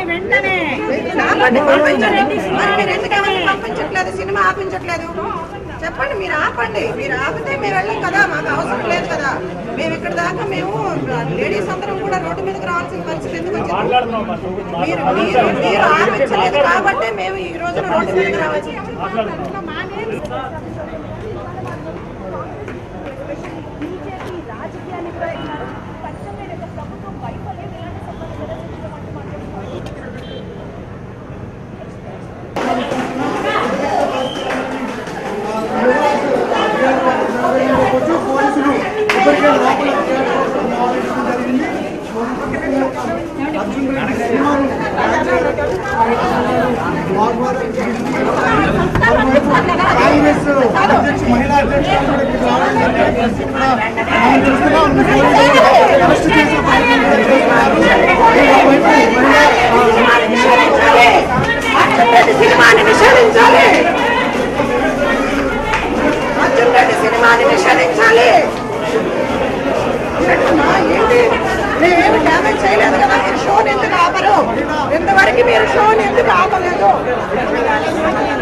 వెంటనే ఆపండి, పంపించండి. మరి మీరు ఎందుకు ఎవరిని పంపించట్లేదు సినిమా ఆపించట్లేదు చెప్పండి మీరు ఆపండి మీరు ఆపితే మేము వెళ్ళం కదా మాకు అవసరం లేదు కదా మేము ఇక్కడ దాకా మేము లేడీస్ అందరం కూడా రోడ్డు మీదకి రావాల్సిన పరిస్థితి ఎందుకు వచ్చింది మీరు మీరు మీరు ఆపించలేదు కాబట్టి మేము ఈ రోజున రోడ్డు మీదకి రావాల్సి బీజేపీ రాజకీయాన్ని ప్రయత్నాలు ఖచ్చితంగా ఇది ఒక ప్రభుత్వం వైఫల్యం ఇలాంటి సంబంధించిన పోలీసులు ఇప్పటికే లోపల జరిగింది అర్జున్ రెడ్డి సినిమాను కాంగ్రెస్ అధ్యక్ష మహిళా అధ్యక్షురాలు కూడా ఇక్కడికి రావడం జరిగింది. ఇక్కడ మనం చూస్తున్నాం పోలీసులు అరెస్ట్ చేసే ప్రయత్నం చేస్తున్నారు. ఒకవైపు మహిళా సినిమాని నిషేధించాలి అర్జున్ రెడ్డి సినిమాని నిషేధించాలి ఏంటమ్మా, ఏంటి మేమేమి డ్యామేజ్ చేయలేదు కదా మీరు షోని ఎందుకు ఆపరు ఇంతవరకు మీరు షోని ఎందుకు ఆపలేదు